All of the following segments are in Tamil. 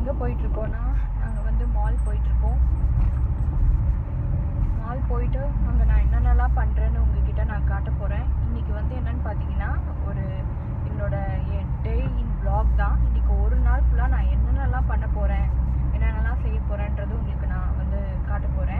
எங்கே போயிட்டுருக்கோன்னா நாங்கள் வந்து மால் போயிட்டுருக்கோம் மால் போயிட்டு அங்கே நான் என்னென்னலாம் பண்ணுறேன்னு உங்ககிட்ட நான் காட்ட போகிறேன் இன்றைக்கி வந்து என்னன்னு பார்த்தீங்கன்னா ஒரு என்னோட டே இன் vlog தான் இன்றைக்கி ஒரு நாள் ஃபுல்லாக நான் என்னென்னலாம் பண்ண போகிறேன் என்னென்னலாம் செய்ய போகிறேன்றது உங்களுக்கு நான் வந்து காட்ட போகிறேன்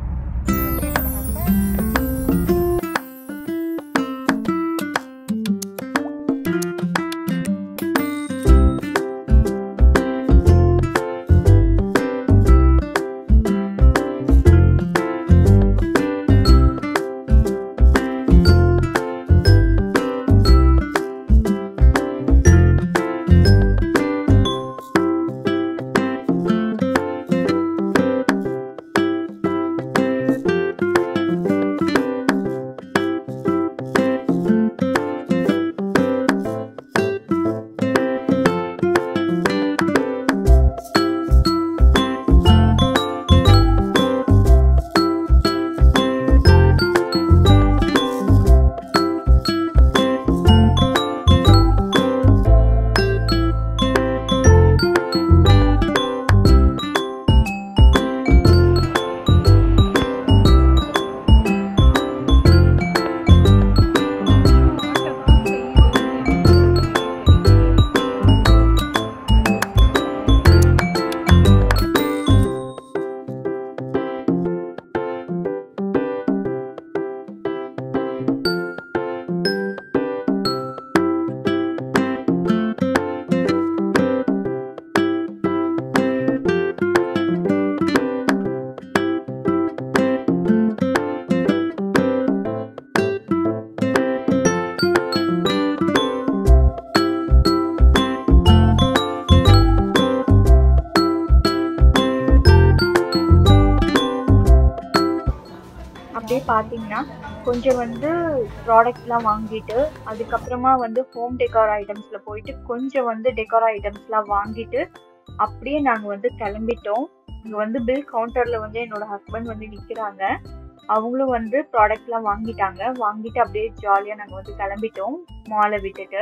அப்படியே பார்த்தீங்கன்னா கொஞ்சம் வந்து ப்ராடக்ட்லாம் வாங்கிட்டு அதுக்கப்புறமா வந்து ஹோம் டெக்கார் ஐட்டம்ஸில் போயிட்டு கொஞ்சம் வந்து டெக்கார் ஐட்டம்ஸ்லாம் வாங்கிட்டு அப்படியே நாங்கள் வந்து கிளம்பிட்டோம் இங்கே வந்து பில் கவுண்டரில் வந்து என்னோட ஹஸ்பண்ட் வந்து நிற்கிறாங்க அவங்களும் வந்து ப்ராடக்ட்லாம் வாங்கிட்டாங்க வாங்கிட்டு அப்படியே ஜாலியாக நாங்கள் வந்து கிளம்பிட்டோம் மாலை விட்டுட்டு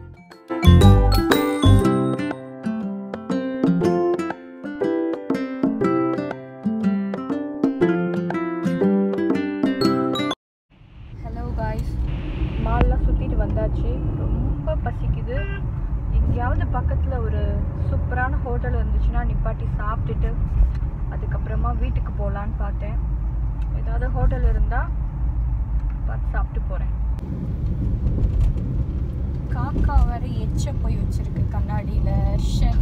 ஹலோ காய்ஸ் மால்லாம் சுற்றிட்டு வந்தாச்சு ரொம்ப பசிக்குது எங்கேயாவது பக்கத்தில் ஒரு சூப்பரான ஹோட்டல் இருந்துச்சுன்னா நிப்பாட்டி சாப்பிட்டுட்டு அதுக்கப்புறமா வீட்டுக்கு போகலான்னு பார்த்தேன் ஏதாவது ஹோட்டல் இருந்தால் பார்த்து சாப்பிட்டு போகிறேன் காக்கா வேற எச்ச போய் வச்சிருக்கு கண்ணாடியில் ஷே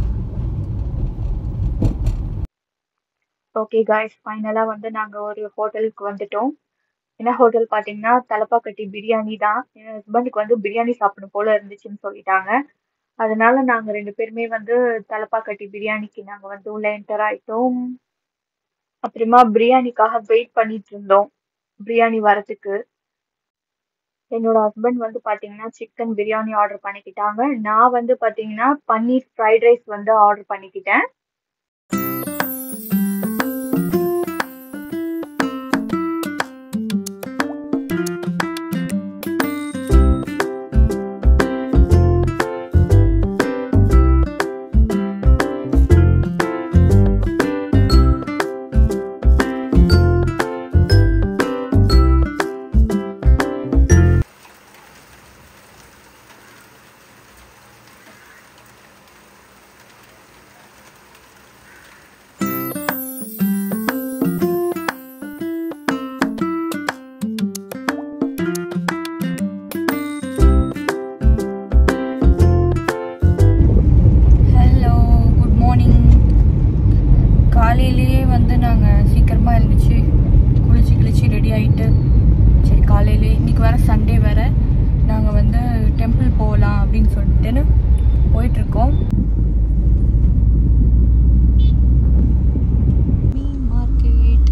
ஓகே காய்ஸ் ஃபைனலாக வந்து நாங்கள் ஒரு ஹோட்டலுக்கு வந்துட்டோம் என்ன ஹோட்டல் பார்த்தீங்கன்னா தலப்பாக்கட்டி பிரியாணி தான் என் ஹஸ்பண்டுக்கு வந்து பிரியாணி சாப்பிடணும் போல இருந்துச்சுன்னு சொல்லிட்டாங்க அதனால நாங்கள் ரெண்டு பேருமே வந்து தலப்பாக்கட்டி பிரியாணிக்கு நாங்கள் வந்து உள்ள என்டர் ஆயிட்டோம் அப்புறமா பிரியாணிக்காக வெயிட் பண்ணிட்டு இருந்தோம் பிரியாணி வரதுக்கு என்னோட ஹஸ்பண்ட் வந்து பார்த்தீங்கன்னா சிக்கன் பிரியாணி ஆர்டர் பண்ணிக்கிட்டாங்க நான் வந்து பார்த்தீங்கன்னா பன்னீர் ஃப்ரைட் ரைஸ் வந்து ஆர்டர் பண்ணிக்கிட்டேன் ஹலோ குட் மார்னிங் காலையிலேயே வந்து நாங்கள் சீக்கிரமாக எழுந்துச்சு குளிச்சு கிழிச்சு ரெடி ஆகிட்டு சரி காலையிலே இன்னைக்கு வேறு சண்டே வேறு நாங்கள் வந்து டெம்பிள் போகலாம் அப்படின்னு சொல்லிட்டுன்னு போயிட்டுருக்கோம் மீன் மார்க்கெட்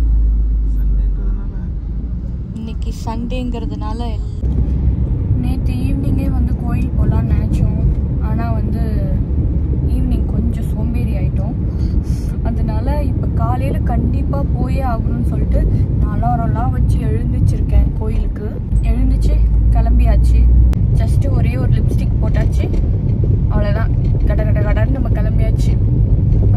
இன்னைக்கு சண்டேங்கிறதுனால நேற்று ஈவினிங்கே வந்து கோயில் போகலான்னு நினச்சோம் ஆனால் வந்து ஈவினிங் கொஞ்சம் சோம்பேறி ஆயிட்டோம் அதனால இப்போ காலையில் கண்டிப்பாக போயே ஆகணும்னு சொல்லிட்டு நான் அலாரம்லாம் வச்சு எழுந்திரிச்சிருக்கேன் கோயிலுக்கு எழுந்திரிச்சு கிளம்பியாச்சு ஜஸ்ட்டு ஒரே ஒரு லிப்ஸ்டிக் போட்டாச்சு அவ்வளோதான் கட கட கடன்னு நம்ம கிளம்பியாச்சு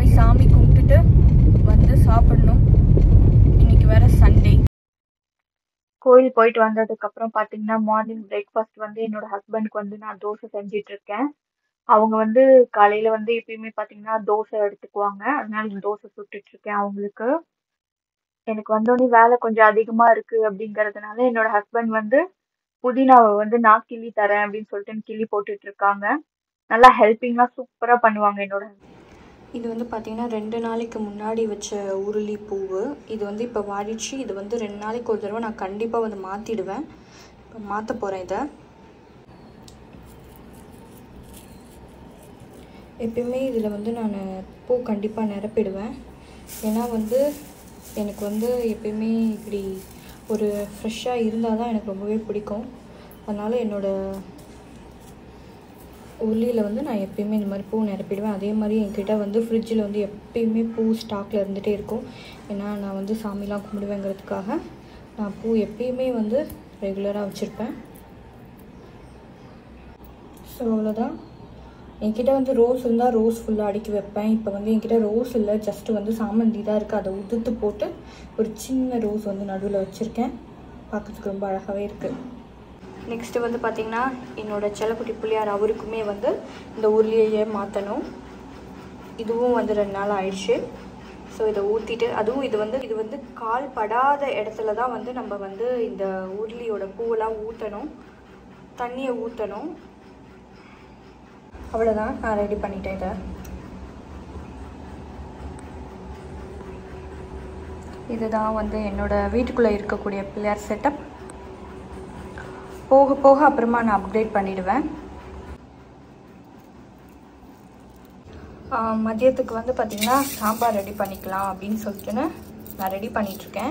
கோயில் போயிட்டு வந்ததுக்கப்புறம் பார்த்தீங்கன்னா, மார்னிங் பிரேக்ஃபாஸ்ட் வந்து என்னோட ஹஸ்பண்டுக்கு வந்து நான் தோசை செஞ்சுட்டுருக்கேன். அவங்க வந்து காலையில வந்து எப்பயுமே பார்த்தீங்கன்னா, தோசை எடுத்துக்குவாங்க. அதனால தோசை சுட்டுட்டுருக்கேன் அவங்களுக்கு. எனக்கு வந்தோனே வேலை கொஞ்சம் அதிகமா இருக்கு அப்படிங்கிறதுனால, என்னோட ஹஸ்பண்ட் வந்து புதினாவ வந்து நான் கிள்ளி தரேன் அப்படின்னு சொல்லிட்டு கிள்ளி போட்டுட்டு இருக்காங்க. நல்லா ஹெல்பிங்கா சூப்பரா பண்ணுவாங்க என்னோட இது வந்து பார்த்திங்கன்னா ரெண்டு நாளைக்கு முன்னாடி வச்ச உருளி பூவு இது வந்து இப்போ வாடிச்சு இது வந்து ரெண்டு நாளைக்கு ஒரு தடவை நான் கண்டிப்பாக வந்து மாற்றிடுவேன் இப்போ மாற்ற போகிறேன் இதை எப்பயுமே இதில் வந்து நான் பூ கண்டிப்பாக நிரப்பிடுவேன் ஏன்னா வந்து எனக்கு வந்து எப்பயுமே இப்படி ஒரு ஃப்ரெஷ்ஷாக இருந்தால் தான் எனக்கு ரொம்பவே பிடிக்கும் அதனால் என்னோடய உருளியில் வந்து நான் எப்பயுமே இந்த மாதிரி பூ நிரப்பிடுவேன் அதே மாதிரி என்கிட்ட வந்து ஃப்ரிட்ஜில் வந்து எப்பயுமே பூ ஸ்டாக்கில் இருந்துகிட்டே இருக்கும் ஏன்னா நான் வந்து சாமிலாம் கும்பிடுவேங்கிறதுக்காக நான் பூ எப்பயுமே வந்து ரெகுலராக வச்சுருப்பேன் ஸோ அவ்வளோதான் என்கிட்ட வந்து ரோஸ் இருந்தால் ரோஸ் ஃபுல்லாக அடுக்கி வைப்பேன் இப்போ வந்து என்கிட்ட ரோஸ் இல்லை ஜஸ்ட்டு வந்து சாமந்தி தான் இருக்குது அதை உதுத்து போட்டு ஒரு சின்ன ரோஸ் வந்து நடுவில் வச்சுருக்கேன் பார்க்குறதுக்கு ரொம்ப அழகாகவே இருக்குது நெக்ஸ்ட்டு வந்து பார்த்திங்கன்னா என்னோடய செல்லக்குட்டி பிள்ளையார் அவருக்குமே வந்து இந்த உருளியையே மாற்றணும் இதுவும் வந்து ரெண்டு நாள் ஆயிடுச்சு ஸோ இதை ஊற்றிட்டு அதுவும் இது வந்து இது வந்து கால் படாத இடத்துல தான் வந்து நம்ம வந்து இந்த உருளியோட பூவெல்லாம் ஊற்றணும் தண்ணியை ஊற்றணும் அவ்வளோதான் நான் ரெடி பண்ணிட்டேன் இதை இதுதான் வந்து என்னோடய வீட்டுக்குள்ளே இருக்கக்கூடிய பிள்ளையார் செட்டப் போக போக அப்புறமா நான் அப்டேட் பண்ணிவிடுவேன் மதியத்துக்கு வந்து பார்த்திங்கன்னா சாம்பார் ரெடி பண்ணிக்கலாம் அப்படின்னு சொல்லிட்டுன்னு நான் ரெடி பண்ணிகிட்ருக்கேன்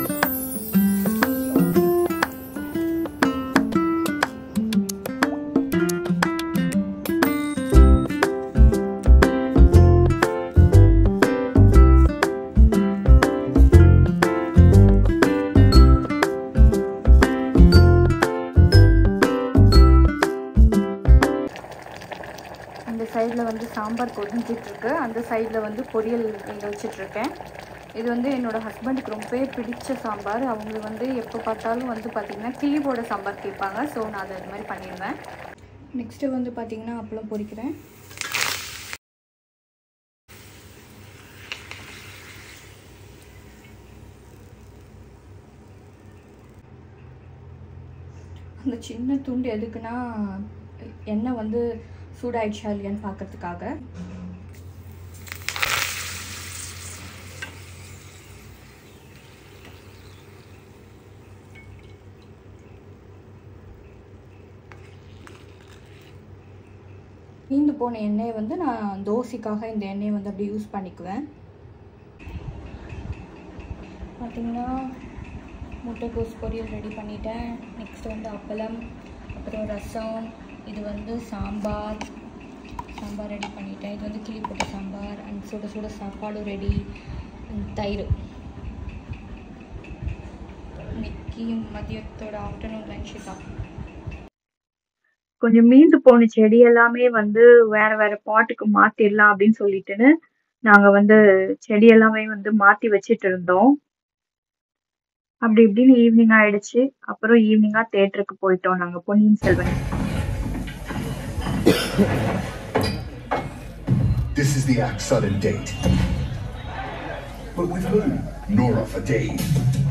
இந்த சைடில் வந்து சாம்பார் கொதிஞ்சிட்ருக்கு அந்த சைடில் வந்து பொரியல் இங்கே வச்சிட்ருக்கேன் இது வந்து என்னோடய ஹஸ்பண்டுக்கு ரொம்பவே பிடிச்ச சாம்பார் அவங்க வந்து எப்போ பார்த்தாலும் வந்து பார்த்திங்கன்னா கிள்ளி போட சாம்பார் கேட்பாங்க ஸோ நான் அதை இது மாதிரி பண்ணிடுவேன் நெக்ஸ்ட்டு வந்து பார்த்திங்கன்னா அப்பளம் பொரிக்கிறேன் அந்த சின்ன துண்டு எதுக்குன்னா எண்ணெய் வந்து சூடாயிடுச்சா இல்லையான்னு பார்க்கறதுக்காக மீந்து போன எண்ணெயை வந்து நான் தோசைக்காக இந்த எண்ணெயை வந்து அப்படி யூஸ் பண்ணிக்குவேன் பார்த்தீங்கன்னா முட்டைக்கோஸ் பொரியல் ரெடி பண்ணிட்டேன் நெக்ஸ்ட் வந்து அப்பளம் அப்புறம் ரசம் இது வந்து சாம்பார் சாம்பார் ரெடி பண்ணிட்டேன் இது வந்து கிளி போட்ட சாம்பார் அண்ட் சுட சுட சாப்பாடும் ரெடி தயிர் இன்னைக்கு மதியத்தோட ஆஃப்டர்நூன் லஞ்ச் தான் கொஞ்சம் மீந்து போன செடி எல்லாமே வந்து வேற வேற பாட்டுக்கு மாத்திடலாம் அப்படின்னு சொல்லிட்டுன்னு நாங்க வந்து செடி எல்லாமே வந்து மாத்தி வச்சிட்டு இருந்தோம் அப்படி இப்படின்னு ஈவினிங் ஆயிடுச்சு அப்புறம் ஈவினிங்கா தேட்டருக்கு போயிட்டோம் நாங்க பொன்னியின் Selvan This is the act sudden date. But with who? Nora for Dave.